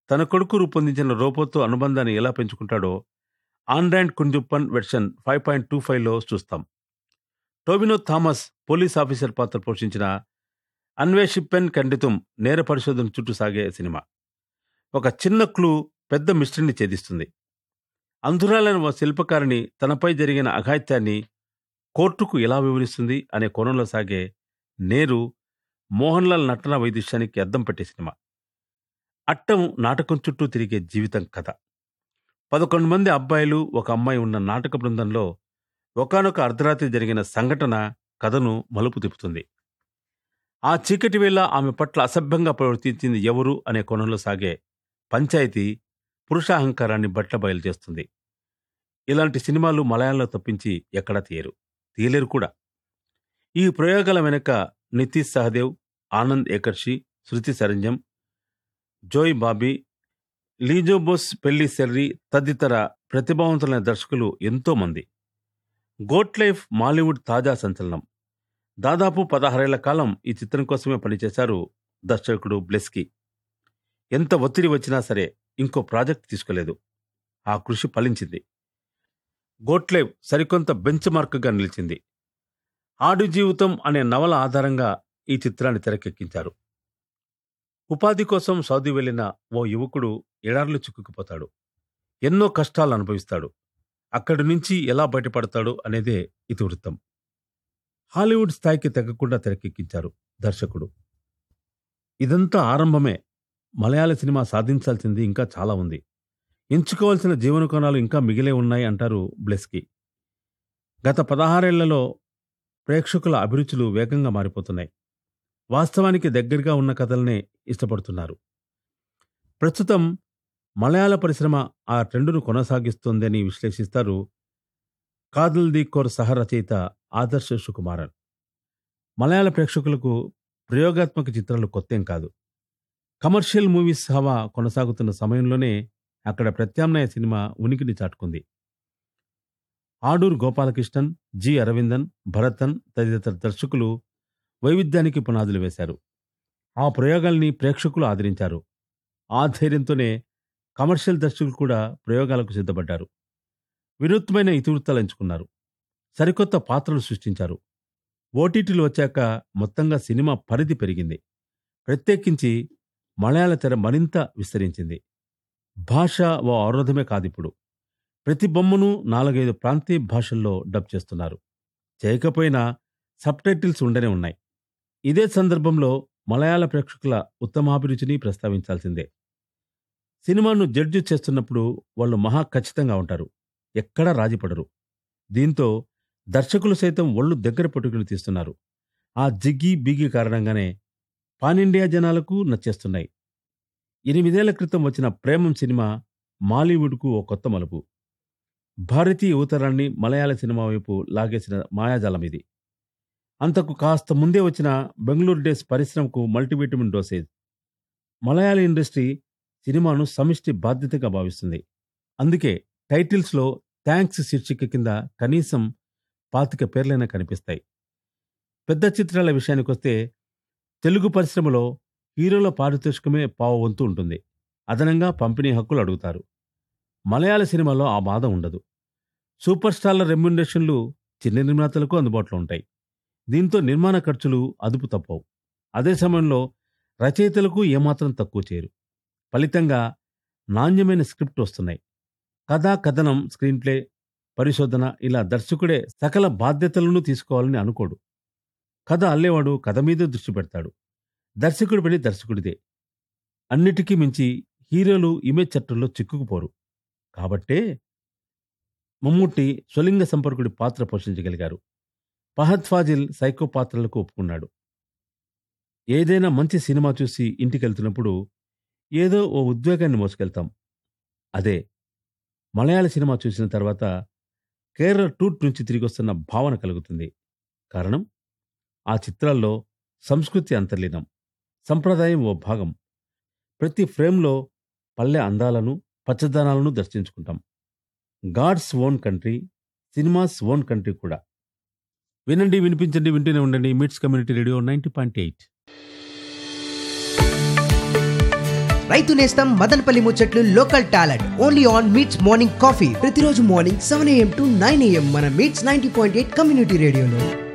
తన కొడుకు రూపొందించిన రోబోతో అనుబంధాన్ని ఎలా పెంచుకుంటాడో Android Kunjappan version five point two ఫైవ్లో చూస్తాం టోబినో థామస్ పోలీస్ ఆఫీసర్ పాత్ర పోషించిన అన్వేషిపెన్ ఖండితం నేర పరిశోధన చుట్టూ సాగే సినిమా ఒక చిన్న క్లూ పెద్ద మిస్టరీని ఛేదిస్తుంది అంధురాలైన ఓ శిల్పకారిణి తనపై జరిగిన అఘాయిత్యాన్ని కోర్టుకు ఎలా వివరిస్తుంది అనే కోణంలో సాగే నేరు మోహన్ లాల్ నటన వైదుష్యానికి అద్దం పెట్టే సినిమా అట్టం నాటకం చుట్టూ తిరిగే జీవితం కథ పదకొండు మంది అబ్బాయిలు ఒక అమ్మాయి ఉన్న నాటక బృందంలో ఒకానొక అర్ధరాత్రి జరిగిన సంఘటన కథను మలుపు తిప్పుతుంది ఆ చీకటి వేళ ఆమె పట్ల అసభ్యంగా ప్రవర్తించింది ఎవరు అనే కోణంలో సాగే పంచాయతీ పురుషాహంకారాన్ని బట్ల బయలు చేస్తుంది ఇలాంటి సినిమాలు మలయాళంలో తప్పించి ఎక్కడా తీయరు తీయలేరు కూడా ఈ ప్రయోగాల వెనుక నితీష్ సహదేవ్ ఆనంద్ ఏకర్షి శృతి సరంజం జోయ్ బాబీ లీజోబోస్ పెళ్లి సెర్రి తదితర ప్రతిభావంతులైన దర్శకులు ఎంతో మంది గోట్ లైఫ్ మాలీవుడ్ తాజా సంచలనం దాదాపు పదహారేళ్ల కాలం ఈ చిత్రం కోసమే పనిచేశారు దర్శకుడు బ్లెస్కి ఎంత ఒత్తిడి వచ్చినా సరే ఇంకో ప్రాజెక్ట్ తీసుకోలేదు ఆ కృషి ఫలించింది గోట్లేవ్ సరికొంత బెంచ్ మార్క్గా నిలిచింది ఆడు జీవితం అనే నవల ఆధారంగా ఈ చిత్రాన్ని తెరకెక్కించారు ఉపాధి కోసం సౌదీ వెళ్లిన ఓ యువకుడు ఎడార్లు చిక్కుకుపోతాడు ఎన్నో కష్టాలు అనుభవిస్తాడు అక్కడి నుంచి ఎలా బయటపడతాడు అనేదే ఇతివృత్తం హాలీవుడ్ స్థాయికి తగ్గకుండా తెరకెక్కించారు దర్శకుడు ఇదంతా ఆరంభమే మలయాళ సినిమా సాధించాల్సింది ఇంకా చాలా ఉంది ఎంచుకోవాల్సిన జీవన కోణాలు ఇంకా మిగిలే ఉన్నాయి అంటారు బ్లెస్కి గత పదహారేళ్లలో ప్రేక్షకుల అభిరుచులు వేగంగా మారిపోతున్నాయి వాస్తవానికి దగ్గరగా ఉన్న కథలనే ఇష్టపడుతున్నారు ప్రస్తుతం మలయాళ పరిశ్రమ ఆ ట్రెండును కొనసాగిస్తోందని విశ్లేషిస్తారు కాదల్ ది కోర్ సహ రచయిత ఆదర్శ సుకుమారన్ మలయాళ ప్రేక్షకులకు ప్రయోగాత్మక చిత్రాలు కొత్తేం కాదు కమర్షియల్ మూవీస్ హవా కొనసాగుతున్న సమయంలోనే అక్కడ ప్రత్యామ్నాయ సినిమా ఉనికిని చాటుకుంది ఆడూరు గోపాలకృష్ణన్ జి అరవిందన్ భరతన్ తదితర దర్శకులు వైవిధ్యానికి పునాదులు వేశారు ఆ ప్రయోగాల్ని ప్రేక్షకులు ఆదరించారు ఆ ధైర్యంతోనే కమర్షియల్ దర్శకులు కూడా ప్రయోగాలకు సిద్ధపడ్డారు వినూత్నమైన ఇతివృత్తాలు ఎంచుకున్నారు సరికొత్త పాత్రలు సృష్టించారు ఓటీటీలు వచ్చాక మొత్తంగా సినిమా పరిధి పెరిగింది ప్రత్యేకించి మలయాళ తెర మరింత విస్తరించింది భాష ఓ అవరోధమే కాదిప్పుడు ప్రతి బొమ్మను నాలుగైదు ప్రాంతీయ భాషల్లో డబ్ చేస్తున్నారు చేయకపోయినా సబ్ టైటిల్స్ ఉండనే ఉన్నాయి ఇదే సందర్భంలో మలయాళ ప్రేక్షకుల ఉత్తమాభిరుచిని ప్రస్తావించాల్సిందే సినిమాను జడ్జి చేస్తున్నప్పుడు వాళ్ళు మహా ఖచ్చితంగా ఉంటారు ఎక్కడా రాజీపడరు దీంతో దర్శకులు సైతం ఒళ్ళు దగ్గర పట్టుకుని తీస్తున్నారు ఆ జిగ్గి బిగి కారణంగానే పాన్ ఇండియా జనాలకు నచ్చేస్తున్నాయి ఎనిమిదేళ్ల క్రితం వచ్చిన ప్రేమం సినిమా మాలీవుడ్కు ఓ కొత్త మలుపు భారతీయ యువతరాన్ని మలయాళ సినిమా వైపు లాగేసిన మాయాజాలం ఇది అంతకు కాస్త ముందే వచ్చిన బెంగళూరు డేస్ పరిశ్రమకు మల్టీవిటమిన్ డోసేజ్ మలయాళ ఇండస్ట్రీ సినిమాను సమిష్టి బాధ్యతగా భావిస్తుంది అందుకే టైటిల్స్లో థ్యాంక్స్ శీర్షిక కింద కనీసం పాతిక పేర్లైనా కనిపిస్తాయి పెద్ద చిత్రాల విషయానికొస్తే తెలుగు పరిశ్రమలో హీరోల పారితోషికమే పావు వంతు ఉంటుంది అదనంగా పంపిణీ హక్కులు అడుగుతారు మలయాళ సినిమాలో ఆ బాధ ఉండదు సూపర్ స్టార్ల రెమ్యునరేషన్లు చిన్న నిర్మాతలకు అందుబాటులో ఉంటాయి దీంతో నిర్మాణ ఖర్చులు అదుపు తప్పవు అదే సమయంలో రచయితలకు ఏమాత్రం తక్కువ చేయరు ఫలితంగా నాణ్యమైన స్క్రిప్ట్ వస్తున్నాయి కథా కథనం స్క్రీన్ ప్లే పరిశోధన ఇలా దర్శకుడే సకల బాధ్యతలను తీసుకోవాలని అనుకోడు కథ అల్లేవాడు కథ మీదే దృష్టి పెడతాడు దర్శకుడి పని దర్శకుడిదే అన్నిటికీ మించి హీరోలు ఇమేజ్ చట్టంలో చిక్కుకుపోరు కాబట్టే మమ్ముట్టి స్వలింగ సంపర్కుడి పాత్ర పోషించగలిగారు ఫహద్ ఫాజిల్ సైకో పాత్రలకు ఒప్పుకున్నాడు ఏదైనా మంచి సినిమా చూసి ఇంటికెళ్తున్నప్పుడు ఏదో ఓ ఉద్వేగాన్ని మోసుకెళ్తాం అదే మలయాళ సినిమా చూసిన తర్వాత కేరళ టూర్ నుంచి తిరిగి వస్తున్న భావన కలుగుతుంది కారణం ఆ చిత్రాల్లో సంస్కృతి అంతర్లీనం సంప్రదాయం ఓ భాగం ప్రతి ఫ్రేమ్లో పల్లె అందాలను పచ్చదనాలను దర్శించుకుంటాం god's own country cinema's own country కూడా వినండి వినిపించండి వింటూనే ఉండండి MITS community radio ninety point eight రైతు నేస్తం మదనపల్లి ముచ్చట్లు local talent only on MITS morning coffee ప్రతిరోజు morning seven AM to nine AM మన MITS ninety point eight community రేడియోలో